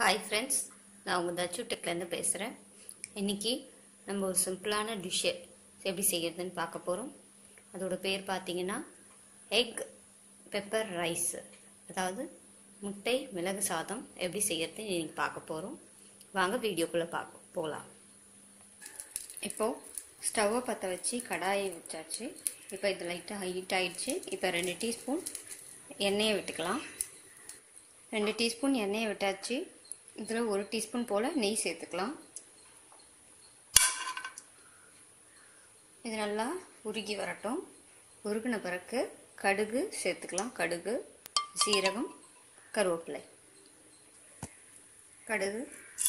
hi friends நான் உங்கள் தச்சு டெக்லேருந்து பேசுகிறேன் இன்றைக்கி நம்ம ஒரு சிம்பிளான டிஷ்ஷு எப்படி செய்கிறதுன்னு பார்க்க போகிறோம் அதோட பேர் பார்த்தீங்கன்னா எக் பெப்பர் ரைஸ் அதாவது முட்டை மிளகு சாதம் எப்படி செய்கிறதுன்னு இன்றைக்கி பார்க்க போகிறோம் வாங்க வீடியோக்குள்ளே பார்க்க போகலாம் இப்போது ஸ்டவ்வை பற்ற வச்சு கடாயை வச்சாச்சு இப்போ இது லைட்டாக ஹீட் ஆயிடுச்சு இப்போ ரெண்டு டீஸ்பூன் எண்ணெயை விட்டுக்கலாம் ரெண்டு டீஸ்பூன் எண்ணெயை விட்டாச்சு இதில் ஒரு டீஸ்பூன் போல் நெய் சேர்த்துக்கலாம் இது நல்லா உருகி வரட்டும் உருகின பிறகு கடுகு சேர்த்துக்கலாம் கடுகு சீரகம் கருவேப்பிலை கடுகு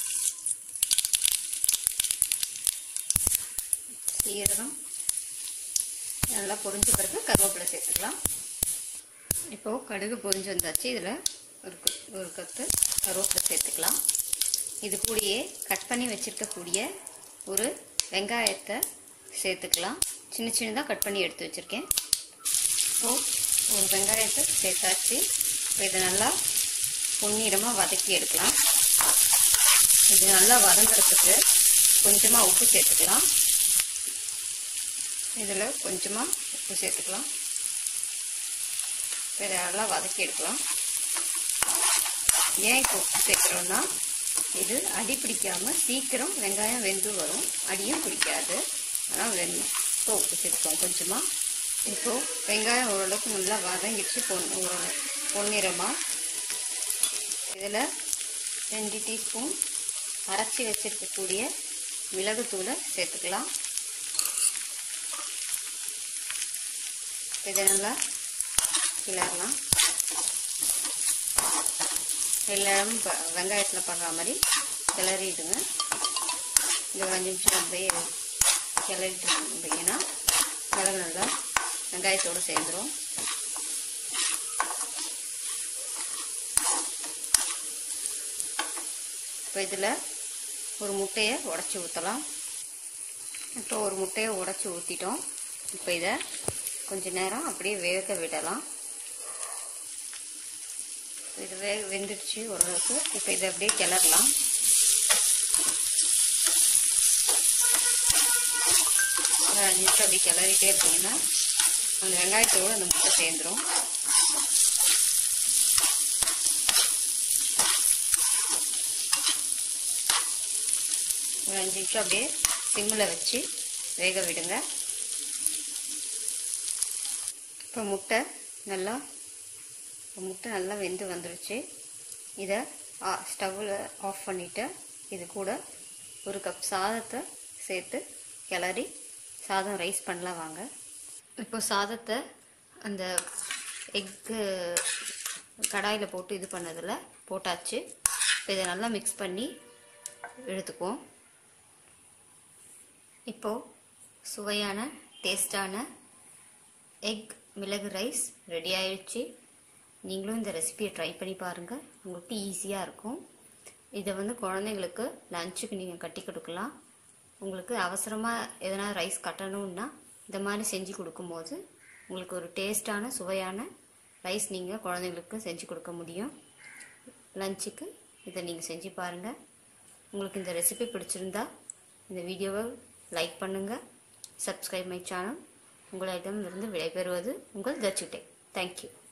சீரகம் நல்லா பொரிஞ்ச பிறகு கருவேப்பிலை சேர்த்துக்கலாம் இப்போது கடுகு பொரிஞ்சு வந்தாச்சு இதில் ஒரு ஒரு கத்து கருவேப்பிலை சேர்த்துக்கலாம் இது கூடயே கட் பண்ணி வச்சுருக்கக்கூடிய ஒரு வெங்காயத்தை சேர்த்துக்கலாம் சின்ன சின்னதாக கட் பண்ணி எடுத்து வச்சுருக்கேன் இப்போது ஒரு வெங்காயத்தை சேர்த்தாச்சு இப்போ இதை நல்லா பொன்னிறமாக வதக்கி எடுக்கலாம் இது நல்லா வதங்குறதுக்கு கொஞ்சமாக உப்பு சேர்த்துக்கலாம் இதில் கொஞ்சமாக உப்பு சேர்த்துக்கலாம் இதை நல்லா வதக்கி எடுக்கலாம் ஏன் இப்போ உப்பு சேர்க்குறோன்னா இது அடி பிடிக்காமல் சீக்கிரம் வெங்காயம் வெந்து வரும் அடியும் பிடிக்காது ஆனால் வெந்தும் இப்போ உப்பு சேர்த்துக்கோம் கொஞ்சமாக இப்போது வெங்காயம் ஓரளவுக்கு நல்லா வதங்கிடுச்சு பொன் பொன்னிறமாக இதில் ரெண்டு டீஸ்பூன் அரைச்சி வச்சிருக்கக்கூடிய மிளகுத்தூளை சேர்த்துக்கலாம் இதை நல்லா கிளறலாம் எல்லா இடமும் வெங்காயத்தில் படுற மாதிரி கிளறிடுங்க இந்த ஒரு அஞ்சு நிமிஷம் அப்படியே கிளறிட்டு இருந்தீங்கன்னா மிளகு நல்லா வெங்காயத்தோடு சேர்ந்துடும் இப்போ இதில் ஒரு முட்டையை உடச்சி ஊற்றலாம் இப்போ ஒரு முட்டையை உடச்சி ஊற்றிட்டோம் இப்போ இதை கொஞ்ச நேரம் அப்படியே வேக விடலாம் இது வேக வெந்துடுச்சு ஓரளவுக்கு இப்போ இதை அப்படியே கிளறலாம் ஒரு அஞ்சு நிமிஷம் அப்படியே கிளறிட்டே இருந்தீங்கன்னா அந்த வெங்காயத்தோடு அந்த முட்டை சேர்ந்துடும் ஒரு அஞ்சு நிமிஷம் அப்படியே சிம்மில் வச்சு வேக விடுங்க இப்போ முட்டை நல்லா முட்டை நல்லா வெந்து வந்துருச்சு இதை ஸ்டவ்வில் ஆஃப் பண்ணிவிட்டு இது கூட ஒரு கப் சாதத்தை சேர்த்து கிளறி சாதம் ரைஸ் பண்ணலாம் வாங்க இப்போ சாதத்தை அந்த எக்கு கடாயில் போட்டு இது பண்ணதில் போட்டாச்சு இப்போ இதை நல்லா மிக்ஸ் பண்ணி எடுத்துக்குவோம் இப்போது சுவையான டேஸ்டான எக் மிளகு ரைஸ் ரெடி ஆயிடுச்சு நீங்களும் இந்த ரெசிபியை ட்ரை பண்ணி பாருங்கள் உங்களுக்கு ஈஸியாக இருக்கும் இதை வந்து குழந்தைங்களுக்கு லஞ்சுக்கு நீங்கள் கட்டி கொடுக்கலாம் உங்களுக்கு அவசரமாக எதனா ரைஸ் கட்டணும்னா இந்த மாதிரி செஞ்சு கொடுக்கும்போது உங்களுக்கு ஒரு டேஸ்டான சுவையான ரைஸ் நீங்கள் குழந்தைங்களுக்கு செஞ்சு கொடுக்க முடியும் லஞ்சுக்கு இதை நீங்கள் செஞ்சு பாருங்கள் உங்களுக்கு இந்த ரெசிபி பிடிச்சிருந்தா இந்த வீடியோவை லைக் பண்ணுங்கள் சப்ஸ்கிரைப் மை சேனல் உங்களிடமிருந்து விடைபெறுவது உங்கள் தச்சுட்டே தேங்க்யூ